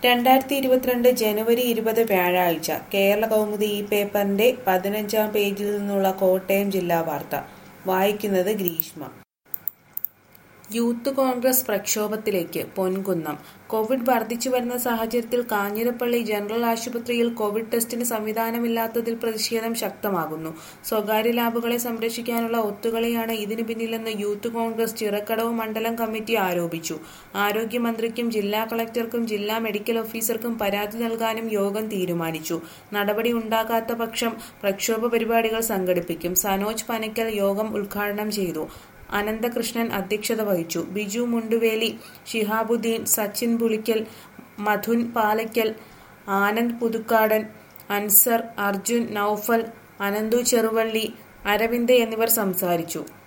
രണ്ടായിരത്തി ഇരുപത്തിരണ്ട് ജനുവരി ഇരുപത് വ്യാഴാഴ്ച കേരള കൗമുദി ഈ പേപ്പറിന്റെ പതിനഞ്ചാം പേജിൽ നിന്നുള്ള കോട്ടയം ജില്ലാ വാർത്ത വായിക്കുന്നത് ഗ്രീഷ്മ യൂത്ത് കോൺഗ്രസ് പ്രക്ഷോഭത്തിലേക്ക് പൊൻകുന്നം കോവിഡ് വർദ്ധിച്ചു വരുന്ന സാഹചര്യത്തിൽ കാഞ്ഞിരപ്പള്ളി ജനറൽ ആശുപത്രിയിൽ കോവിഡ് ടെസ്റ്റിന് സംവിധാനമില്ലാത്തതിൽ പ്രതിഷേധം ശക്തമാകുന്നു സ്വകാര്യ ലാബുകളെ സംരക്ഷിക്കാനുള്ള ഒത്തുകളിയാണ് ഇതിനു പിന്നിലെന്ന് യൂത്ത് കോൺഗ്രസ് ചിറക്കടവ് മണ്ഡലം കമ്മിറ്റി ആരോപിച്ചു ആരോഗ്യമന്ത്രിക്കും ജില്ലാ കളക്ടർക്കും ജില്ലാ മെഡിക്കൽ ഓഫീസർക്കും പരാതി നൽകാനും യോഗം തീരുമാനിച്ചു നടപടി ഉണ്ടാകാത്ത പക്ഷം പ്രക്ഷോഭ പരിപാടികൾ സംഘടിപ്പിക്കും സനോജ് പനക്കൽ യോഗം ഉദ്ഘാടനം ചെയ്തു അനന്തകൃഷ്ണൻ അധ്യക്ഷത വഹിച്ചു ബിജു മുണ്ടുവേലി ഷിഹാബുദ്ദീൻ സച്ചിൻ പുളിക്കൽ മധുൻ പാലയ്ക്കൽ ആനന്ദ് പുതുക്കാടൻ അൻസർ അർജുൻ നൌഫൽ അനന്തു ചെറുവള്ളി അരവിന്ദ് എന്നിവർ സംസാരിച്ചു